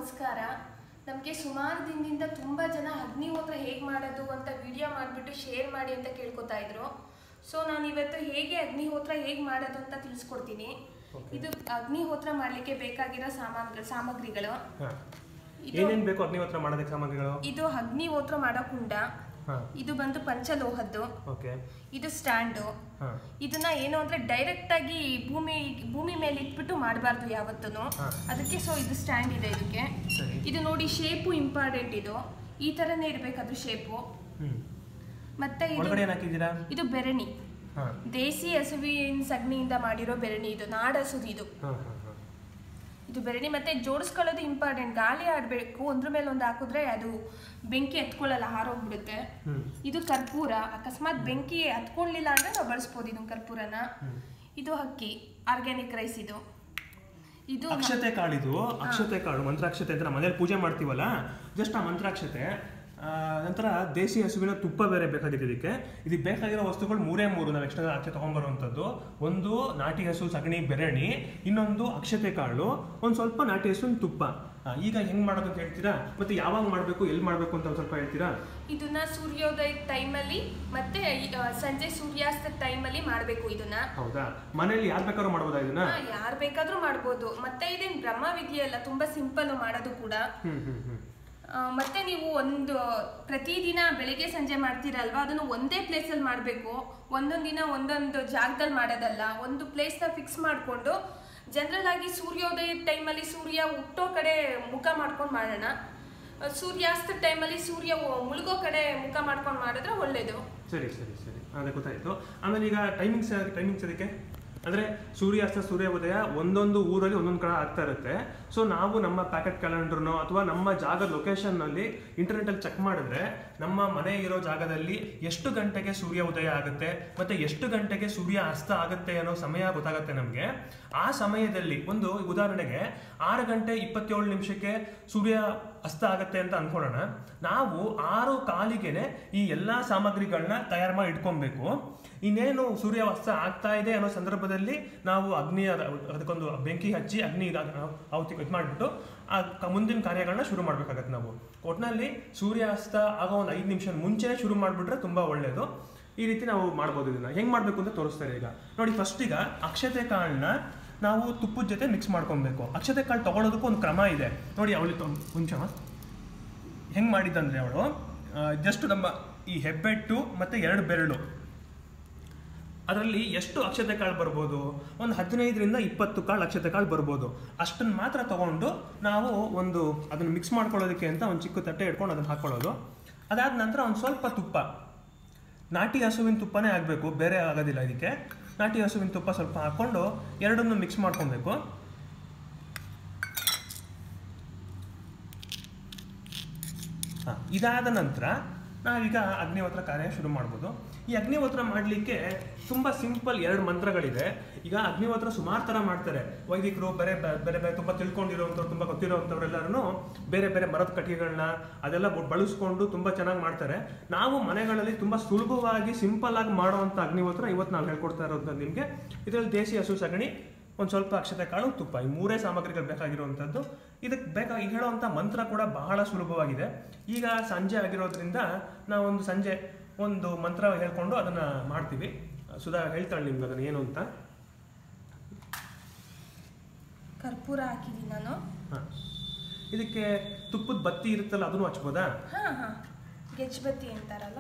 ನಮಸ್ಕಾರ ನಮಗೆ ಸುಮಾರು ದಿನದಿಂದ ತುಂಬ ಜನ ಅಗ್ನಿಹೋತ್ರ ಹೇಗೆ ಮಾಡೋದು ಅಂತ ವಿಡಿಯೋ ಮಾಡಿಬಿಟ್ಟು ಶೇರ್ ಮಾಡಿ ಅಂತ ಕೇಳ್ಕೊತಾ ಇದ್ರು ಸೊ ನಾನು ಇವತ್ತು ಹೇಗೆ ಅಗ್ನಿಹೋತ್ರ ಹೇಗೆ ಮಾಡೋದು ಅಂತ ತಿಳಿಸ್ಕೊಡ್ತೀನಿ Okay. ಇದು ಅಗ್ನಿಹೋತ್ರ ಮಾಡಲಿಕ್ಕೆ ಬೇಕಾಗಿರೋ ಸಾಮಾನ್ಗಳು ಸಾಮಗ್ರಿಗಳು ಹಾ. ಇದು ಏನೇನ್ ಬೇಕು ಅಗ್ನಿಹೋತ್ರ ಮಾಡೋದಕ್ಕೆ ಸಾಮಗ್ರಿಗಳು ಇದು ಅಗ್ನಿಹೋತ್ರ ಮಾಡೋ ಕುಂಡ ಹಾ ಇದು ಬಂದು ಪಂಚಲೋಹದ್ದು ಓಕೆ ಇದು ಸ್ಟ್ಯಾಂಡು ಹಾ ಇದನ್ನ ಏನು ಅಂದ್ರೆ ಡೈರೆಕ್ಟ್ ಆಗಿ ಭೂಮಿ ಭೂಮಿ ಮೇಲೆ ಇಟ್ಬಿಟ್ಟು ಮಾಡಬಾರ್ದು ಯಾವತ್ತೂ ಹಾ. ಅದಕ್ಕೆ ಸೊ ಇದು ಸ್ಟ್ಯಾಂಡ್ ಇದೆ ಇದಕ್ಕೆ ಸರಿ ಇದು ನೋಡಿ ಶೇಪು ಇಂಪಾರ್ಟೆಂಟ್ ಇದು ಈ ತರನೇ ಇರ್ಬೇಕಾದ್ರು ಶೇಪು ಹ್ಮ್ ಮತ್ತೆ ಇದು ಒಳಗಡೆ ಏನ್ ಹಾಕಿದ್ದೀರಾ ಇದು ಬೆರಣಿ ಹಾ ದೇಸಿ ಹಸುವಿನ ಸಗಣಿಯಿಂದ ಮಾಡಿರೋ ಬೆರಣಿ ಇದು ನಾಡ ಹಸುದು ಇದು ಹಾ ಹಾ ಹಾ ಇದು ಬೆರಣಿ ಮತ್ತೆ ಜೋಡಿಸ್ಕೊಳ್ಳೋದು ಇಂಪಾರ್ಟೆಂಟ್ ಗಾಳಿ ಆಡಬೇಕು ಒಂದ್ರ ಮೇಲೆ ಒಂದು ಹಾಕಿದ್ರೆ ಅದು ಬೆಂಕಿ ಹತ್ಕೊಳ್ಳಲ್ಲ ಹಾರೋಗ್ಬಿಡುತ್ತೆ ಹ್ಮ್ ಇದು ಕರ್ಪೂರ ಅಕಸ್ಮಾತ್ ಬೆಂಕಿ ಹತ್ಕೊಳ್ಳಿಲ್ಲ ಅಂದ್ರೆ ನಾವು ಬಳಸ್ಬೋದು ಇದನ್ನ ಕರ್ಪೂರನ ಹ್ಮ್ ಇದು ಅಕ್ಕಿ ಆರ್ಗ್ಯಾನಿಕ್ ರೈಸ್ ಇದು ಇದು ಅಕ್ಷತೆ ಕಾಳಿದು ಅಕ್ಷತೆ ಕಾಳು ಮಂತ್ರಾಕ್ಷತೆ ಅಂತ ನಮ್ಮ ಮನೇಲಿ ಪೂಜೆ ಮಾಡ್ತೀವಲ್ಲ ಜಸ್ಟ್ ಆ ಮಂತ್ರಾಕ್ಷತೆ ಆ, ನಂತರ ದೇಸಿ ಹಸುವಿನ ತುಪ್ಪ ಬೇರೆ ಬೇಕಾಗಿದೆ ಇದಕ್ಕೆ ಇದಕ್ಕೆ ಬೇಕಾಗಿರೋ ವಸ್ತುಗಳು ಮೂರೇ ಮೂರು ನಾವು ಎಕ್ಸ್ಟ್ರಾ ಆಚೆ ತಗೊಂಡ್ಬರುವಂಥದ್ದು ಒಂದು ನಾಟಿ ಹಸು ಸಗಣಿ ಬೆರಣಿ ಇನ್ನೊಂದು ಅಕ್ಷತೆ ಕಾಳು ಒಂದು ಸ್ವಲ್ಪ ನಾಟಿ ಹಸುವಿನ ತುಪ್ಪ ಆ, ಈಗ ಹೆಂಗ್ ಮಾಡೋದು ಅಂತ ಹೇಳ್ತೀರಾ ಮತ್ತೆ ಯಾವಾಗ ಮಾಡಬೇಕು ಎಲ್ಲಿ ಮಾಡಬೇಕು ಅಂತ ಒಂದ್ ಸ್ವಲ್ಪ ಹೇಳ್ತೀರಾ ಇದನ್ನ ಸೂರ್ಯೋದಯದ ಟೈಮಲ್ಲಿ ಮತ್ತೆ ಆ, ಸಂಜೆ ಸೂರ್ಯಾಸ್ತದ ಟೈಮಲ್ಲಿ ಮಾಡಬೇಕು ಇದನ್ನ ಹೌದಾ ಮನೇಲಿ ಯಾರು ಬೇಕಾದ್ರೂ ಮಾಡ್ಬೋದಾ ಇದನ್ನ ಯಾರು ಬೇಕಾದ್ರೂ ಮಾಡ್ಬೋದು ಮತ್ತೆ ಇದೇನ್ ಬ್ರಹ್ಮ ವಿದ್ಯೆಯಲ್ಲ ತುಂಬಾ ಸಿಂಪಲ್ ಮಾಡೋದು ಕೂಡ ಹ್ಮ್ ಹ್ಮ್ ಹ್ಮ್ ಆ, ಮತ್ತೆ ನೀವು ಒಂದು ಪ್ರತಿದಿನ ಬೆಳಿಗ್ಗೆ ಸಂಜೆ ಮಾಡ್ತೀರಲ್ವಾ ಅದನ್ನು ಒಂದೇ ಪ್ಲೇಸಲ್ಲಿ ಮಾಡಬೇಕು ಒಂದೊಂದು ದಿನ ಒಂದೊಂದು ಜಾಗದಲ್ಲಿ ಮಾಡೋದಲ್ಲ ಒಂದು ಪ್ಲೇಸ್ನ ಫಿಕ್ಸ್ ಮಾಡಿಕೊಂಡು ಜನರಲ್ ಆಗಿ ಸೂರ್ಯೋದಯದ ಟೈಮಲ್ಲಿ ಸೂರ್ಯ ಹುಟ್ಟೋ ಕಡೆ ಮುಖ ಮಾಡ್ಕೊಂಡು ಮಾಡೋಣ ಆ, ಸೂರ್ಯಾಸ್ತದ ಟೈಮಲ್ಲಿ ಸೂರ್ಯ ಮುಳುಗೋ ಕಡೆ ಮುಖ ಮಾಡ್ಕೊಂಡು ಮಾಡಿದ್ರೆ ಒಳ್ಳೇದು ಸರಿ ಸರಿ ಸರಿ ಅದೇ ಗೊತ್ತಾಯ್ತು ಆಮೇಲೆ ಈಗ ಟೈಮಿಂಗ್ಸ್ ಟೈಮಿಂಗ್ಸ್ ಅದಕ್ಕೆ ಅಂದ್ರೆ ಸೂರ್ಯಾಸ್ತ ಸೂರ್ಯೋದಯ ಒಂದೊಂದು ಊರಲ್ಲಿ ಒಂದೊಂದು ಕಡೆ ಆಗ್ತಾ ಇರುತ್ತೆ ಸೊ ನಾವು ನಮ್ಮ ಪ್ಯಾಕೆಟ್ ಕ್ಯಾಲೆಂಡರ್ನೋ ಅಥವಾ ನಮ್ಮ ಜಾಗದ ಲೊಕೇಶನ್ನಲ್ಲಿ ಇಂಟರ್ನೆಟಲ್ಲಿ ಚೆಕ್ ಮಾಡಿದ್ರೆ ನಮ್ಮ ಮನೆ ಇರೋ ಜಾಗದಲ್ಲಿ ಎಷ್ಟು ಗಂಟೆಗೆ ಸೂರ್ಯ ಉದಯ ಆಗುತ್ತೆ ಮತ್ತೆ ಎಷ್ಟು ಗಂಟೆಗೆ ಸೂರ್ಯ ಅಸ್ತ ಆಗುತ್ತೆ ಅನ್ನೋ ಸಮಯ ಗೊತ್ತಾಗುತ್ತೆ ನಮಗೆ ಆ ಸಮಯದಲ್ಲಿ ಒಂದು ಉದಾಹರಣೆಗೆ ಆರು ಗಂಟೆ ಇಪ್ಪತ್ತೇಳು ನಿಮಿಷಕ್ಕೆ ಸೂರ್ಯ ಅಸ್ತ ಆಗತ್ತೆ ಅಂತ ಅನ್ಕೊಳ್ಳೋಣ ನಾವು ಆರು ಕಾಲಿಗೆನೆ ಈ ಎಲ್ಲಾ ಸಾಮಗ್ರಿಗಳನ್ನ ತಯಾರು ಮಾಡಿ ಇಟ್ಕೊಬೇಕು ಇನ್ನೇನು ಸೂರ್ಯ ಅಸ್ತ ಆಗ್ತಾ ಇದೆ ಅನ್ನೋ ಸಂದರ್ಭದಲ್ಲಿ ನಾವು ಅಗ್ನಿ ಅದ- ಅದಕ್ಕೊಂದು ಬೆಂಕಿ ಹಚ್ಚಿ ಅಗ್ನಿ ಅವತಿ ಇದು ಮಾಡಿಬಿಟ್ಟು ಆ ಕ- ಮುಂದಿನ ಕಾರ್ಯಗಳನ್ನ ಶುರು ಮಾಡ್ಬೇಕಾಗತ್ತೆ ನಾವು ಒಟ್ನಲ್ಲಿ ಸೂರ್ಯ ಅಸ್ತ ಆಗೋ ಒಂದು ಐದು ನಿಮಿಷ ಮುಂಚೆನೆ ಶುರು ಮಾಡಿಬಿಟ್ರೆ ತುಂಬಾ ಒಳ್ಳೇದು ಈ ರೀತಿ ನಾವು ಮಾಡ್ಬೋದು ಇದನ್ನ ಹೆಂಗ್ ಮಾಡ್ಬೇಕು ಅಂತ ತೋರಿಸ್ತಾರೆ ಈಗ ನೋಡಿ ಫಸ್ಟ್ ಈಗ ಅಕ್ಷತೆ ಕಾಳನ್ನ ನಾವು ತುಪ್ಪದ ಜೊತೆ ಮಿಕ್ಸ್ ಮಾಡ್ಕೊಬೇಕು ಅಕ್ಷತೆ ಕಾಳು ತಗೊಳ್ಳೋದಕ್ಕೂ ಒಂದು ಕ್ರಮ ಇದೆ ನೋಡಿ ಅವಳಿ ಮುಂಚೆ ಹೆಂಗ್ ಮಾಡಿದ್ದಂದ್ರೆ ಅವಳು ಜಸ್ಟ್ ನಮ್ಮ ಈ ಹೆಬ್ಬೆಟ್ಟು ಮತ್ತೆ ಎರಡು ಬೆರಳು ಅದರಲ್ಲಿ ಎಷ್ಟು ಅಕ್ಷತೆ ಕಾಳು ಬರ್ಬೋದು ಒಂದು ಹದಿನೈದರಿಂದ ಇಪ್ಪತ್ತು ಕಾಳು ಅಕ್ಷತೆ ಕಾಳು ಬರ್ಬೋದು ಅಷ್ಟನ್ನು ಮಾತ್ರ ತಗೊಂಡು ನಾವು ಒಂದು ಅದನ್ನು ಮಿಕ್ಸ್ ಮಾಡ್ಕೊಳ್ಳೋದಕ್ಕೆ ಅಂತ ಒಂದು ಚಿಕ್ಕ ತಟ್ಟೆ ಇಟ್ಕೊಂಡು ಅದನ್ನು ಹಾಕೊಳ್ಳೋದು ಅದಾದ ನಂತರ ಒಂದು ಸ್ವಲ್ಪ ತುಪ್ಪ ನಾಟಿ ಹಸುವಿನ ತುಪ್ಪನೇ ಆಗಬೇಕು ಬೇರೆ ಆಗೋದಿಲ್ಲ ಇದಕ್ಕೆ ನಾಟಿ ಹಸುವಿನ ತುಪ್ಪ ಸ್ವಲ್ಪ ಹಾಕ್ಕೊಂಡು ಎರಡನ್ನು ಮಿಕ್ಸ್ ಮಾಡ್ಕೊಬೇಕು ಹಾ, ಇದಾದ ನಂತರ ನಾವೀಗ ಅಗ್ನಿಹೋತ್ರ ಕಾರ್ಯ ಶುರು ಮಾಡ್ಬೋದು ಈ ಅಗ್ನಿಹೋತ್ರ ಮಾಡಲಿಕ್ಕೆ ತುಂಬ ಸಿಂಪಲ್ ಎರಡು ಮಂತ್ರಗಳಿದೆ ಈಗ ಅಗ್ನಿಹೋತ್ರ ಸುಮಾರು ಥರ ಮಾಡ್ತಾರೆ ವೈದಿಕರು ಬೇರೆ ಬೆ- ಬೇರೆ ಬೇರೆ ತುಂಬ ತಿಳ್ಕೊಂಡಿರೋವಂಥವ್ರು ತುಂಬ ಗೊತ್ತಿರೋವಂಥವ್ರೆಲ್ಲರೂ ಬೇರೆ ಬೇರೆ ಮರದ ಕಟ್ಟಿಗೆಗಳನ್ನ ಅದೆಲ್ಲ ಬ- ಬಳಸ್ಕೊಂಡು ತುಂಬ ಚೆನ್ನಾಗಿ ಮಾಡ್ತಾರೆ ನಾವು ಮನೆಗಳಲ್ಲಿ ತುಂಬ ಸುಲಭವಾಗಿ ಸಿಂಪಲ್ ಆಗಿ ಮಾಡುವಂಥ ಅಗ್ನಿಹೋತ್ರ ಇವತ್ತು ನಾವು ಹೇಳ್ಕೊಡ್ತಾ ಇರೋದು ನಿಮಗೆ ಇದರಲ್ಲಿ ದೇಸಿ ಹಸು ಸಗಣಿ ಒಂದು ಸ್ವಲ್ಪ ಅಕ್ಷತೆ ಕಾಳು ತುಪ್ಪ ಈ ಮೂರೇ ಸಾಮಗ್ರಿಗಳು ಬೇಕಾಗಿರುವಂಥದ್ದು ಇದಕ್ಕೆ ಬೇಕಾಗಿ ಹೇಳುವಂಥ ಮಂತ್ರ ಕೂಡ ಬಹಳ ಸುಲಭವಾಗಿದೆ ಈಗ ಸಂಜೆ ಆಗಿರೋದ್ರಿಂದ ನಾವೊಂದು ಸಂಜೆ ಒಂದು ಮಂತ್ರ ಹೇಳ್ಕೊಂಡು ಅದನ್ನ ಮಾಡ್ತೀವಿ ಸುಧಾ ಹೇಳ್ತಾಳೆ ನಿಮ್ಗೆ ಅದನ್ನ ಏನು ಅಂತ ಕರ್ಪೂರ ಹಾಕಿದ್ದೀನಿ ನಾನು ಹ. ಇದಕ್ಕೆ ತುಪ್ಪದ ಬತ್ತಿ ಇರುತ್ತಲ್ಲ ಅದನ್ನು ಹಚ್ಬೋದಾ ಹಾ ಹಾ ಗೆಜ್ಬತ್ತಿ ಅಂತಾರಲ್ಲ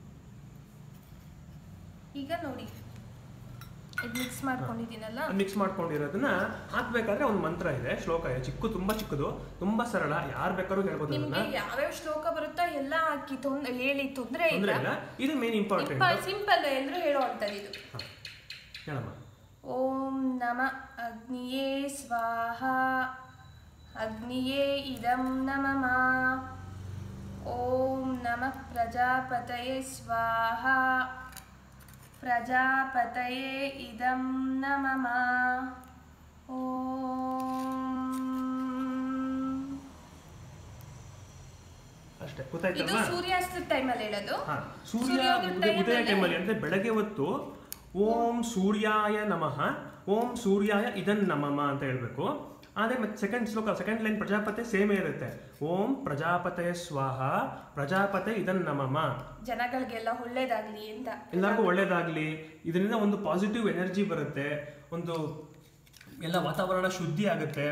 ಈಗ ನೋಡಿ ಇದು ಮಿಕ್ಸ್ ಮಾಡ್ಕೊಂಡಿದ್ದೀನಲ್ಲ ಮಿಕ್ಸ್ ಮಾಡ್ಕೊಂಡಿರೋದನ್ನ ಹಾಕ್ಬೇಕಾದ್ರೆ ಒಂದು ಮಂತ್ರ ಇದೆ ಶ್ಲೋಕ ಇದೆ ಚಿಕ್ಕ ತುಂಬಾ ಚಿಕ್ಕದು ತುಂಬಾ ಸರಳ ಯಾರು ಬೇಕಾದ್ರೂ ಹೇಳ್ಬೋದು ಅದನ್ನ ನಿಮ್ಗೆ ಯಾವ್ಯಾವ ಶ್ಲೋಕ ಬರುತ್ತೋ ಎಲ್ಲ ಹಾಕಿ ತೊಂದ್ ಹೇಳಿ ತೊಂದ್ರೆ ಇಲ್ಲ ತೊಂದ್ರೆ ಇಲ್ಲ ಇದು ಮೇನ್ ಇಂಪಾರ್ಟೆಂಟ್ ಸಿಂಪಲ್ ಎಲ್ರು ಹೇಳೋ ಅಂತದ್ದು ಇದು ಹೇಳಮ್ಮ ಓಂ ನಮ ಅಗ್ನಿಯೇ ಸ್ವಾಹ ಅಗ್ನಿಯೇ ಇದಂ ನಮಮ ಓಂ ನಮಃ ಪ್ರಜಾಪತಯೇ ಸ್ವಾಹ ಪ್ರಜಾಪತಯೇ ಇದಂ ನಮಮ ಓಂ ಅಷ್ಟೇ ಇದು ಗೊತ್ತಾಯ್ತಲ್ವಾ ಸೂರ್ಯಾಸ್ತದ ಟೈಮಲ್ಲಿ ಹೇಳೋದು ಹಾ, ಸೂರ್ಯ ಸೂರ್ಯೋದಯ ಉದಯ- ಉದಯ ಟೈಮಲ್ಲಿ- ಟೈಮಲ್ಲಿ ಅಂದ್ರೆ ಬೆಳಗ್ಗೆ ಹೊತ್ತು ಓಂ ಸೂರ್ಯಾಯ ನಮಃ ಓಂ ಸೂರ್ಯಾಯ ಇದನ್ ನಮಮ ಅಂತ ಹೇಳ್ಬೇಕು ಅದೇ ಮತ್ತೆ ಸೆಕೆಂಡ್ ಶ್ಲೋಕ ಸೆಕೆಂಡ್ ಲೈನ್ ಪ್ರಜಾಪತಿ ಸೇಮೇ ಇರುತ್ತೆ ಓಂ ಪ್ರಜಾಪತಯ ಸ್ವಾಹ ಪ್ರಜಾಪತೆ ಇದನ್ ನಮಮ ಜನಗಳಿಗೆಲ್ಲ ಒಳ್ಳೇದಾಗ್ಲಿ ಅಂತ ಎಲ್ಲರಿಗೂ ಒಳ್ಳೇದಾಗ್ಲಿ ಇದರಿಂದ ಒಂದು ಪಾಸಿಟಿವ್ ಎನರ್ಜಿ ಬರುತ್ತೆ ಒಂದು ಎಲ್ಲ ವಾತಾವರಣ ಶುದ್ಧಿ ಆಗುತ್ತೆ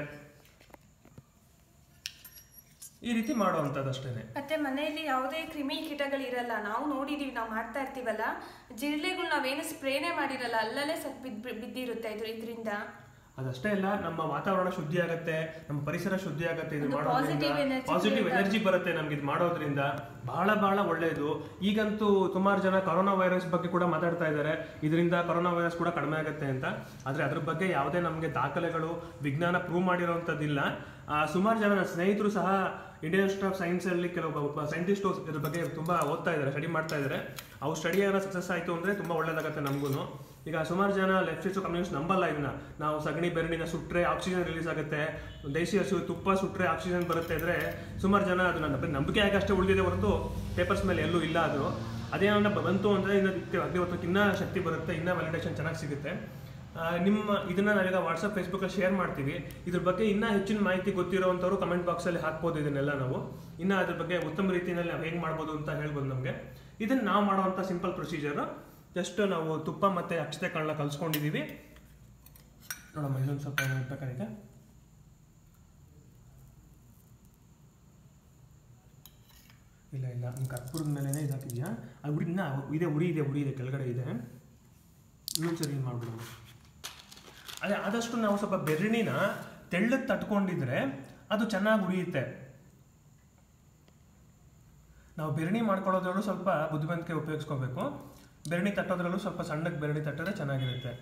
ಈ ರೀತಿ ಮಾಡುವಂಥದ್ದು ಅಷ್ಟೇನೆ ಮತ್ತೆ ಮನೆಯಲ್ಲಿ ಯಾವುದೇ ಕ್ರಿಮಿ ಕೀಟಗಳಿರಲ್ಲ ನಾವು ನೋಡಿದೀವಿ ನಾವು ಮಾಡ್ತಾ ಇರ್ತೀವಲ್ಲ ಜಿರಳೆಗಳು ನಾವೇನು ಸ್ಪ್ರೇನೇ ಮಾಡಿರಲ್ಲ ಅಲ್ಲಲ್ಲೇ ಸತ್ ಬಿದ್ ಬಿದ್ದಿರುತ್ತೆ ಇದು ಇದರಿಂದ ಅದಷ್ಟೇ ಅಲ್ಲ ನಮ್ಮ ವಾತಾವರಣ ಶುದ್ಧಿ ಆಗುತ್ತೆ ನಮ್ಮ ಪರಿಸರ ಶುದ್ಧಿ ಆಗುತ್ತೆ ಇದು ಒಂದು ಮಾಡೋದ್ರಿಂದ positive energy positive create energy ಬರುತ್ತೆ ನಮ್ಗೆ ಇದು ಮಾಡೋದ್ರಿಂದ ಬಹಳ ಬಹಳ ಒಳ್ಳೆಯದು ಈಗಂತೂ ಸುಮಾರು ಜನ ಕೊರೋನಾ ವೈರಸ್ ಬಗ್ಗೆ ಕೂಡ ಮಾತಾಡ್ತಾ ಇದ್ದಾರೆ ಇದರಿಂದ ಕೊರೋನಾ ವೈರಸ್ ಕೂಡ ಕಡಿಮೆ ಆಗುತ್ತೆ ಅಂತ ಆದರೆ ಅದ್ರ ಬಗ್ಗೆ ಯಾವುದೇ ನಮಗೆ ದಾಖಲೆಗಳು ವಿಜ್ಞಾನ ಪ್ರೂವ್ ಮಾಡಿರೋವಂಥದ್ದಿಲ್ಲ ಸುಮಾರು ಜನ ನನ್ನ ಸ್ನೇಹಿತರು ಸಹ ಇಂಡಿಯನ್ ಇನ್ಸ್ಟಿಟ್ಯೂಟ್ ಆಫ್ ಸೈನ್ಸ್ ಅಲ್ಲಿ ಕೆಲವು ಸೈಂಟಿಸ್ಟ್ ಇದ್ರ ಬಗ್ಗೆ ತುಂಬಾ ಓದ್ತಾ ಇದ್ದಾರೆ ಸ್ಟಡಿ ಮಾಡ್ತಾ ಇದ್ದಾರೆ ಅವ್ರು ಸ್ಟಡಿ ಏನೋ ಸಕ್ಸಸ್ ಆಯಿತು ಅಂದ್ರೆ ತುಂಬಾ ಒಳ್ಳೇದಾಗುತ್ತೆ ನಮಗೂ ಈಗ ಸುಮಾರು ಜನ ಲೆಫ್ಟಿಸ್ಟ್ ಕಮ್ಯುನಿಸ್ಟ್ ನಂಬಲ್ಲ ಇದನ್ನ ನಾವು ಸಗಣಿ ಬೆರಳಿನ ಸುಟ್ರೆ ಆಕ್ಸಿಜನ್ ರಿಲೀಸ್ ಆಗುತ್ತೆ ದೇಶಿ ಹಸು ತುಪ್ಪ ಸುಟ್ರೆ ಆಕ್ಸಿಜನ್ ಬರುತ್ತೆ ಅಂದ್ರೆ ಸುಮಾರು ಜನ ಅದನ್ನ ನಂಬ- ನಂಬಿಕೆಯಾಗಿ ಅಷ್ಟೇ ಉಳಿದಿದೆ ಹೊರತು ಪೇಪರ್ಸ್ ಮೇಲೆ ಎಲ್ಲೂ ಇಲ್ಲ ಅದು ಅದೇನನ್ನ ಬಂತು ಅಂದ್ರೆ ಇನ್ನು ಅಗ್ನಿವತ್ತಕ್ಕೆ ಇನ್ನೂ ಶಕ್ತಿ ಬರುತ್ತೆ ಇನ್ನೂ ವ್ಯಾಲಿಡೇಷನ್ ಚೆನ್ನಾಗಿ ಸಿಗುತ್ತೆ ಆ, ನಿಮ್ಮ ಇದನ್ನ ನಾವೀಗ ವಾಟ್ಸಪ್ ಫೇಸ್ಬುಕ್ ಶೇರ್ ಮಾಡ್ತೀವಿ ಇದ್ರ ಬಗ್ಗೆ ಇನ್ನೂ ಹೆಚ್ಚಿನ ಮಾಹಿತಿ ಗೊತ್ತಿರೋವಂಥವ್ರು ಕಮೆಂಟ್ ಬಾಕ್ಸಲ್ಲಿ ಹಾಕ್ಬೋದು ಇದನ್ನೆಲ್ಲ ನಾವು ಇನ್ನು ಅದ್ರ ಬಗ್ಗೆ ಉತ್ತಮ ರೀತಿಯಲ್ಲಿ ನಾವು ಹೇಗೆ ಮಾಡ್ಬೋದು ಅಂತ ಹೇಳ್ಬೋದು ನಮಗೆ ಇದನ್ನ ನಾವು ಮಾಡುವಂಥ ಸಿಂಪಲ್ ಪ್ರೊಸೀಜರು ಜಸ್ಟ್ ನಾವು ತುಪ್ಪ ಮತ್ತು ಅಕ್ಷತೆ ಕಾಳನ್ನ ಕಲ್ಸ್ಕೊಂಡಿದ್ದೀವಿ ನೋಡಮ್ಮ ಇದೊಂದು ಸ್ವಲ್ಪ ಬೇಕಾಗಿದೆ ಇಲ್ಲ ಇಲ್ಲ ನಿಮ್ಮ ಕರ್ಪೂರದ ಮೇಲೆ ಇದಾಕಿದ್ಯಾ ಅದು ಉರಿ ಇನ್ನ ಇದೆ ಉರಿ ಇದೆ ಉರಿ ಇದೆ ಕೆಳಗಡೆ ಇದೆ ಇನ್ನೊಂದ್ಸರಿ ಏನು ಮಾಡ್ಬಿಡೋಣ ಅದೇ ಆದಷ್ಟು ನಾವು ಸ್ವಲ್ಪ ಬೆರಳಿನ ತೆಳ್ಳಗೆ ತಟ್ಕೊಂಡಿದ್ರೆ ಅದು ಚೆನ್ನಾಗಿ ಉರಿಯುತ್ತೆ ನಾವು ಬೆರಣಿ ಮಾಡ್ಕೊಳ್ಳೋದ್ರಲ್ಲೂ ಸ್ವಲ್ಪ ಬುದ್ಧಿವಂತಿಕೆ ಉಪಯೋಗಿಸ್ಕೋಬೇಕು ಬೆರಣಿ ತಟ್ಟೋದ್ರಲ್ಲೂ ಸ್ವಲ್ಪ ಸಣ್ಣಗೆ ಬೆರಣಿ ತಟ್ಟಿದ್ರೆ ಚೆನ್ನಾಗಿರುತ್ತೆ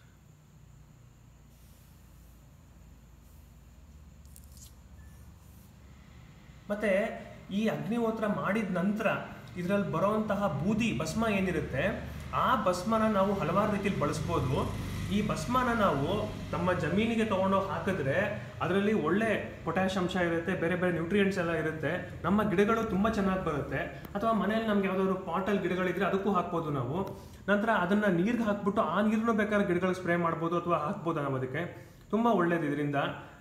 ಮತ್ತೆ ಈ ಅಗ್ನಿಹೋತ್ರ ಮಾಡಿದ ನಂತರ ಇದರಲ್ಲಿ ಬರುವಂತಹ ಬೂದಿ ಭಸ್ಮ ಏನಿರುತ್ತೆ ಆ ಭಸ್ಮನ ನಾವು ಹಲವಾರು ರೀತಿಯಲ್ಲಿ ಬಳಸ್ಬೋದು ಈ ಭಸ್ಮನ ನಾವು ನಮ್ಮ ಜಮೀನಿಗೆ ತಗೊಂಡೋಗಿ ಹಾಕಿದ್ರೆ ಅದರಲ್ಲಿ ಒಳ್ಳೆ ಪೊಟ್ಯಾಶ್ ಅಂಶ ಇರುತ್ತೆ ಬೇರೆ ಬೇರೆ ನ್ಯೂಟ್ರಿಯೆಂಟ್ಸ್ ಎಲ್ಲ ಇರುತ್ತೆ ನಮ್ಮ ಗಿಡಗಳು ತುಂಬ ಚೆನ್ನಾಗಿ ಬರುತ್ತೆ ಅಥವಾ ಮನೆಯಲ್ಲಿ ನಮ್ಗೆ ಯಾವ್ದಾದ್ರು ಪಾಟಲ್ಲಿ ಗಿಡಗಳಿದ್ರೆ ಅದಕ್ಕೂ ಹಾಕ್ಬೋದು ನಾವು ನಂತರ ಅದನ್ನ ನೀರ್ಗೆ ಹಾಕ್ಬಿಟ್ಟು ಆ ನೀರನ್ನು ಬೇಕಾದ್ರೆ ಗಿಡಗಳಿಗೆ ಸ್ಪ್ರೇ ಮಾಡ್ಬೋದು ಅಥವಾ ಹಾಕ್ಬೋದು ನಾವು ಅದಕ್ಕೆ ತುಂಬ ಒಳ್ಳೇದು ಇದರಿಂದ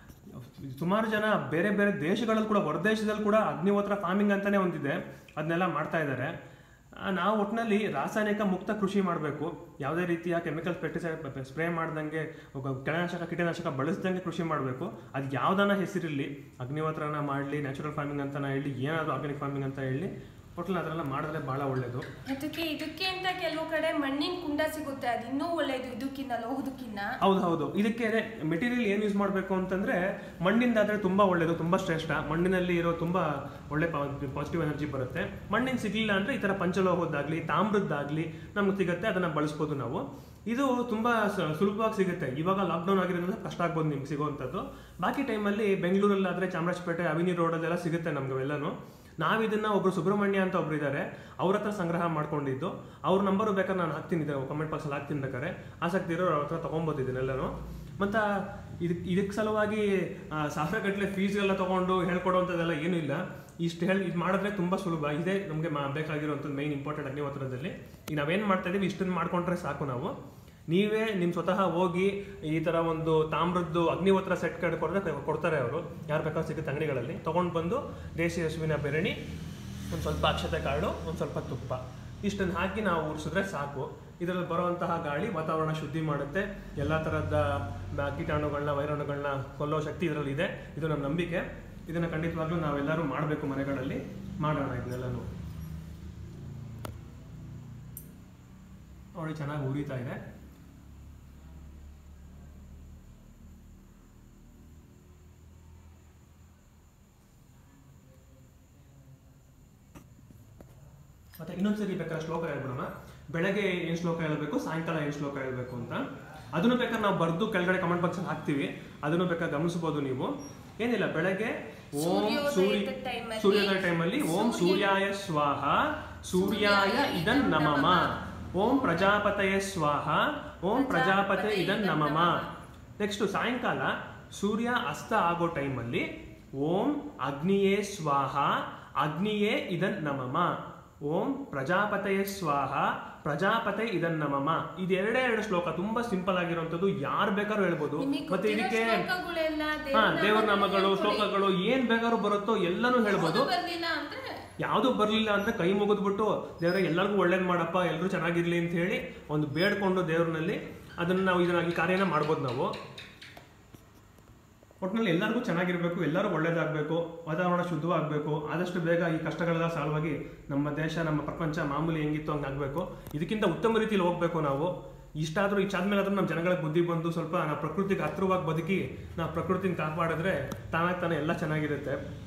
ಸುಮಾರು ಜನ ಬೇರೆ ಬೇರೆ ದೇಶಗಳಲ್ಲಿ ಕೂಡ ಹೊರದೇಶದಲ್ಲಿ ಕೂಡ ಅಗ್ನಿಹೋತ್ರ ಫಾರ್ಮಿಂಗ್ ಅಂತಾನೆ ಒಂದಿದೆ ಅದನ್ನೆಲ್ಲ ಮಾಡ್ತಾ ಇದ್ದಾರೆ ಆ, ನಾವು ಒಟ್ಟಿನಲ್ಲಿ ರಾಸಾಯನಿಕ ಮುಕ್ತ ಕೃಷಿ ಮಾಡಬೇಕು ಯಾವುದೇ ರೀತಿಯ ಕೆಮಿಕಲ್ಸ್ ಪೆಸ್ಟಿಸೈಡ್ ಸ್ಪ್ರೇ ಮಾಡ್ದಂಗೆ ಒಬ್ಬ ಕೀಟನಾಶಕ ಕೀಟನಾಶಕ ಬಳಸ್ದಂಗೆ ಕೃಷಿ ಮಾಡಬೇಕು ಅದು ಯಾವ್ದಾನ ಹೆಸರಿರಲಿ ಅಗ್ನಿಹೋತ್ರನ ಮಾಡಲಿ ನ್ಯಾಚುರಲ್ ಫಾರ್ಮಿಂಗ್ ಅಂತ ಹೇಳಿ ಏನಾದರೂ ಆರ್ಗಾನಿಕ್ ಫಾರ್ಮಿಂಗ್ ಅಂತ ಹೇಳಿ ಒಟ್ಟಿನಲ್ಲಿ ಅದನ್ನೆಲ್ಲ ಮಾಡಿದ್ರೆ ಭಾಳ ಒಳ್ಳೆಯದು ಅದಕ್ಕೆ ಇದಕ್ಕೆ ಅಂತ ಕೆಲವು ಕಡೆ ಮಣ್ಣಿನ ಕುಂಡ ಸಿಗುತ್ತೆ ಅದು ಇನ್ನೂ ಒಳ್ಳೇದು ಇದಕ್ಕಿಂತ ಲೋಹದಕ್ಕಿಂತ ಹೌದು ಹೌದು ಇದಕ್ಕೆ ಮೆಟೀರಿಯಲ್ ಏನು ಯೂಸ್ ಮಾಡಬೇಕು ಅಂತಂದ್ರೆ ಮಣ್ಣಿಂದ ಆದರೆ ತುಂಬಾ ಒಳ್ಳೇದು ತುಂಬಾ ಶ್ರೇಷ್ಠ ಮಣ್ಣಿನಲ್ಲಿ ಇರೋ ತುಂಬಾ ಒಳ್ಳೆ ಪಾಸಿಟಿವ್ ಎನರ್ಜಿ ಬರುತ್ತೆ ಮಣ್ಣಿನ ಸಿಗ್ಲಿಲ್ಲ ಅಂದ್ರೆ ಈ ತರ ಪಂಚಲೋಹದ್ದಾಗ್ಲಿ ತಾಮ್ರದ್ದಾಗ್ಲಿ ನಮ್ಗೆ ಸಿಗುತ್ತೆ ಅದನ್ನ ಬಳಸ್ಬೋದು ನಾವು ಇದು ತುಂಬಾ ಸ- ಸುಲಭವಾಗಿ ಸಿಗುತ್ತೆ ಇವಾಗ ಲಾಕ್ಡೌನ್ ಆಗಿರೋದ್ರಿಂದ ಕಷ್ಟ ಆಗ್ಬೋದು ನಿಮ್ಗೆ ಸಿಗುವಂಥದ್ದು ಬಾಕಿ ಟೈಮಲ್ಲಿ ಬೆಂಗಳೂರಲ್ಲಾದ್ರೆ ಚಾಮರಾಜಪೇಟೆ ಅವಿನಿ ರೋಡಲ್ಲೆಲ್ಲ ಸಿಗುತ್ತೆ ನಮ್ಗೆ ಅವೆಲ್ಲನೂ ನಾವಿದನ್ನ ಒಬ್ರು ಸುಬ್ರಹ್ಮಣ್ಯ ಅಂತ ಒಬ್ರು ಇದ್ದಾರೆ ಅವ್ರ ಹತ್ರ ಸಂಗ್ರಹ ಮಾಡ್ಕೊಂಡಿದ್ದು ಅವ್ರ ನಂಬರು ಬೇಕಾದ್ರೆ ನಾನು ಹಾಕ್ತೀನಿ ಕಮೆಂಟ್ ಬಾಕ್ಸಲ್ಲಿ ಹಾಕ್ತೀನಿ ಬೇಕಾದ್ರೆ ಆಸಕ್ತಿ ಇರೋರು ಅವ್ರ ಹತ್ರ ತೊಗೊಬೋದು ಇದನ್ನೆಲ್ಲನೂ ಮತ್ತು ಇದಕ್ಕೆ ಇದಕ್ಕೆ ಸಲುವಾಗಿ ಆ, ಸಾವಿರಗಟ್ಟಲೆ ಫೀಸ್ ಎಲ್ಲ ತೊಗೊಂಡು ಹೇಳ್ಕೊಡುವಂಥದ್ದೆಲ್ಲ ಏನೂ ಇಲ್ಲ ಇಷ್ಟು ಹೇಳಿ ಇದು ಮಾಡಿದ್ರೆ ತುಂಬ ಸುಲಭ ಇದೇ ನಮಗೆ ಮಾ ಬೇಕಾಗಿರುವಂಥದ್ದು ಮೈನ್ ಇಂಪಾರ್ಟೆಂಟ್ ಅಗ್ನಿಹೋತ್ರದಲ್ಲಿ ಈಗ ನಾವೇನು ಮಾಡ್ತಾ ಇದೀವಿ ಇಷ್ಟನ್ನು ಮಾಡ್ಕೊಂಡ್ರೆ ಸಾಕು ನಾವು ನೀವೇ ನಿಮ್ಮ ಸ್ವತಃ ಹೋಗಿ ಈ ಥರ ಒಂದು ತಾಮ್ರದ್ದು ಅಗ್ನಿಹೋತ್ರ ಸೆಟ್ ಕಡೆ ಕೊಟ್ಟರೆ ಕೊಡ್ತಾರೆ ಅವರು ಯಾರು ಬೇಕಾದ್ರೂ ಸಿಗುತ್ತೆ ಅಂಗಡಿಗಳಲ್ಲಿ ತೊಗೊಂಡು ಬಂದು ದೇಶಿ ಹಸುವಿನ ಬೆರಣಿ ಒಂದು ಸ್ವಲ್ಪ ಅಕ್ಷತೆ ಕಾಳು ಒಂದು ಸ್ವಲ್ಪ ತುಪ್ಪ ಇಷ್ಟನ್ನು ಹಾಕಿ ನಾವು ಉರಿಸಿದ್ರೆ ಸಾಕು ಇದರಲ್ಲಿ ಬರುವಂತಹ ಗಾಳಿ ವಾತಾವರಣ ಶುದ್ಧಿ ಮಾಡುತ್ತೆ ಎಲ್ಲ ಥರದ ಬ- ಕೀಟಾಣುಗಳನ್ನ ವೈರಾಣುಗಳನ್ನ ಕೊಲ್ಲೋ ಶಕ್ತಿ ಇದರಲ್ಲಿ ಇದೆ ಇದು ನಮ್ಮ ನಂಬಿಕೆ ಇದನ್ನು ಖಂಡಿತವಾಗ್ಲೂ ನಾವೆಲ್ಲರೂ ಮಾಡಬೇಕು ಮನೆಗಳಲ್ಲಿ ಮಾಡೋಣ ಇದನ್ನೆಲ್ಲನೂ ನೋಡಿ ಚೆನ್ನಾಗಿ ಉರಿತಾ ಇದೆ ಮತ್ತೆ ಇನ್ನೊಂದ್ಸರಿ ಬೇಕಾದ್ರೆ ಶ್ಲೋಕ ಹೇಳ್ಬಿಡೋಣ ಬೆಳಗ್ಗೆ ಏನ್ ಶ್ಲೋಕ ಹೇಳ್ಬೇಕು ಸಾಯಂಕಾಲ ಏನ್ ಶ್ಲೋಕ ಹೇಳ್ಬೇಕು ಅಂತ ಅದನ್ನು ಬೇಕಾದ್ರೆ ನಾವು ಬರ್ದು ಕೆಳಗಡೆ ಕಮೆಂಟ್ ಬಾಕ್ಸ್ ಹಾಕ್ತೀವಿ ಅದನ್ನು ಬೇಕಾದ್ರೆ ಗಮನಿಸಬಹುದು ನೀವು ಏನಿಲ್ಲ ಬೆಳಗ್ಗೆ ಓಂ ಸೂರ್ಯೋದಯದ ಸೂರ್ಯ time ಅಲ್ಲಿ ಸೂರ್ಯೋದಯ ಟೈಮಲ್ಲಿ ಓಂ ಸೂರ್ಯಾಯ ಸ್ವಾಹ ಸೂರ್ಯಾಯ ಇದನ್ ನಮಮ ಓಂ ಪ್ರಜಾಪತಯ ಸ್ವಾಹ ಓಂ ಪ್ರಜಾಪತೆ ಇದನ್ ನಮಮ ನೆಕ್ಸ್ಟ್ ಸಾಯಂಕಾಲ ಸೂರ್ಯ ಅಸ್ತ ಆಗೋ ಟೈಮಲ್ಲಿ ಓಂ ಅಗ್ನಿಯೇ ಸ್ವಾಹ ಅಗ್ನಿಯೇ ಇದನ್ ನಮಮ ಓಂ ಪ್ರಜಾಪತಯ ಸ್ವಾಹ ಪ್ರಜಾಪತೆ ಇದನ್ನಮಮ ಇದೆರಡೇ ಎರಡು ಶ್ಲೋಕ ತುಂಬಾ ಸಿಂಪಲ್ ಆಗಿರುವಂತದ್ದು ಯಾರು ಬೇಕಾದ್ರೂ ಹೇಳ್ಬೋದು ನಿಮಗೆ ಮತ್ತೆ ಗೊತ್ತಿರೋ ಇದಕ್ಕೆ ಶ್ಲೋಕಗಳೆಲ್ಲ ಹಾ ದೇವ್ರ ದೇವರ ನಾಮಗಳನ್ನ ನಾಮಗಳು ಹೇಳ್ಕೊಡಿ. ಶ್ಲೋಕಗಳು ಏನ್ ಬೇಕಾದ್ರೂ ಬರುತ್ತೋ ಎಲ್ಲಾನು ಹೇಳ್ಬೋದು ಯಾವ್ದು ಬರ್ಲಿಲ್ಲ ಅಂದ್ರೆ ಯಾವುದು ಬರಲಿಲ್ಲ ಅಂದ್ರೆ ಕೈ ಮುಗಿದ್ಬಿಟ್ಟು ದೇವರ ಎಲ್ಲರಿಗೂ ಒಳ್ಳೇದು ಮಾಡಪ್ಪ ಎಲ್ಲರೂ ಚೆನ್ನಾಗಿರ್ಲಿ ಅಂತ ಹೇಳಿ ಒಂದು ಬೇಡ್ಕೊಂಡು ದೇವ್ರನಲ್ಲಿ ಅದನ್ನ ನಾವು ಇದನ್ನ ಈ ಕಾರ್ಯನ ಮಾಡ್ಬೋದು ನಾವು ಒಟ್ಟಿನಲ್ಲಿ ಎಲ್ಲರಿಗೂ ಚೆನ್ನಾಗಿರ್ಬೇಕು ಎಲ್ಲರೂ ಒಳ್ಳೇದಾಗಬೇಕು ವಾತಾವರಣ ಶುದ್ಧವಾಗಬೇಕು ಆದಷ್ಟು ಬೇಗ ಈ ಕಷ್ಟಗಳೆಲ್ಲ ಸಾಲ್ವ್ ಆಗಿ ನಮ್ಮ ದೇಶ ನಮ್ಮ ಪ್ರಪಂಚ ಮಾಮೂಲಿ ಹೆಂಗಿತ್ತು ಹಂಗೆ ಆಗಬೇಕು ಇದಕ್ಕಿಂತ ಉತ್ತಮ ರೀತಿಯಲ್ಲಿ ಹೋಗ್ಬೇಕು ನಾವು ಇಷ್ಟಾದರೂ ಇಷ್ಟಾದ್ಮೇಲೆ ಆದ್ರೂ ನಮ್ಮ ಜನಗಳಿಗೆ ಬುದ್ಧಿ ಬಂದು ಸ್ವಲ್ಪ ನಾವು ಪ್ರಕೃತಿಗೆ ಹತ್ರವಾಗಿ ಬದುಕಿ ನಾವು ಪ್ರಕೃತಿನ ಕಾಪಾಡಿದ್ರೆ ತಾನಾಗಿ ತಾನೇ ಎಲ್ಲ ಚೆನ್ನಾಗಿರುತ್ತೆ